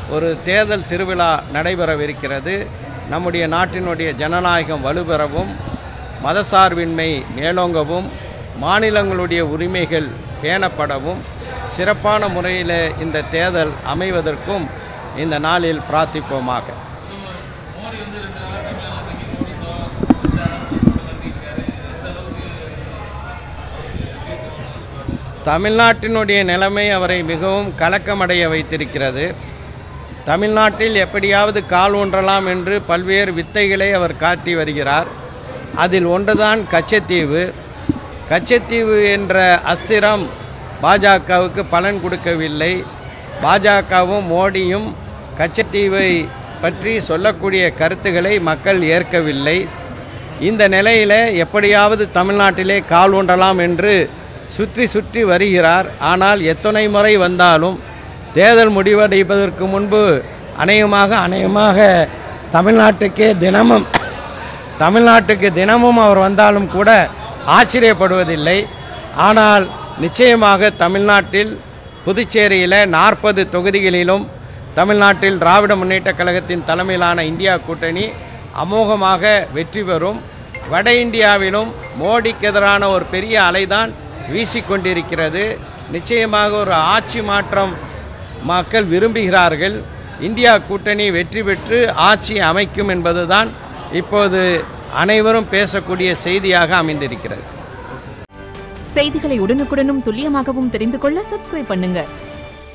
ஒரு தேர்தல் திருவிழா நடைபெறவிருக்கிறது நம்முடைய நாட்டினுடைய ஜனநாயகம் வலுப்பெறவும் மதசார்பின்மை மேலோங்கவும் மாநிலங்களுடைய உரிமைகள் பேணப்படவும் சிறப்பான முறையில் இந்த தேர்தல் அமைவதற்கும் இந்த நாளில் பிரார்த்திப்போமாக தமிழ்நாட்டினுடைய நிலைமை அவரை மிகவும் கலக்கமடைய வைத்திருக்கிறது தமிழ்நாட்டில் எப்படியாவது கால் ஊன்றலாம் என்று பல்வேறு வித்தைகளை அவர் காட்டி வருகிறார் அதில் ஒன்றுதான் கச்சத்தீவு கச்சத்தீவு என்ற அஸ்திரம் பாஜகவுக்கு பலன் கொடுக்கவில்லை பாஜகவும் மோடியும் கச்சத்தீவை பற்றி சொல்லக்கூடிய கருத்துக்களை மக்கள் ஏற்கவில்லை இந்த நிலையில் எப்படியாவது தமிழ்நாட்டிலே கால் ஊன்றலாம் என்று சுற்றி சுற்றி வருகிறார் ஆனால் எத்தனை முறை வந்தாலும் தேர்தல் முடிவடைப்பதற்கு முன்பு அநேகமாக அநேகமாக தமிழ்நாட்டுக்கே தினமும் தமிழ்நாட்டுக்கு தினமும் அவர் வந்தாலும் கூட ஆச்சரியப்படுவதில்லை ஆனால் நிச்சயமாக தமிழ்நாட்டில் புதுச்சேரியில் நாற்பது தொகுதிகளிலும் தமிழ்நாட்டில் திராவிட முன்னேற்றக் கழகத்தின் தலைமையிலான இந்தியா கூட்டணி அமோகமாக வெற்றி பெறும் வட இந்தியாவிலும் மோடிக்கு எதிரான ஒரு பெரிய அலைதான் வீசிக்கொண்டிருக்கிறது நிச்சயமாக ஒரு ஆட்சி மாற்றம் மக்கள் விரும்புகிறார்கள் இந்தியா கூட்டணி வெற்றி பெற்று ஆட்சி அமைக்கும் என்பதுதான் இப்போது அனைவரும் பேசக்கூடிய செய்தியாக அமைந்திருக்கிறது செய்திகளை உடனுக்குடனும் துல்லியமாகவும் தெரிந்து கொள்ள சப்ஸ்கிரைப் பண்ணுங்க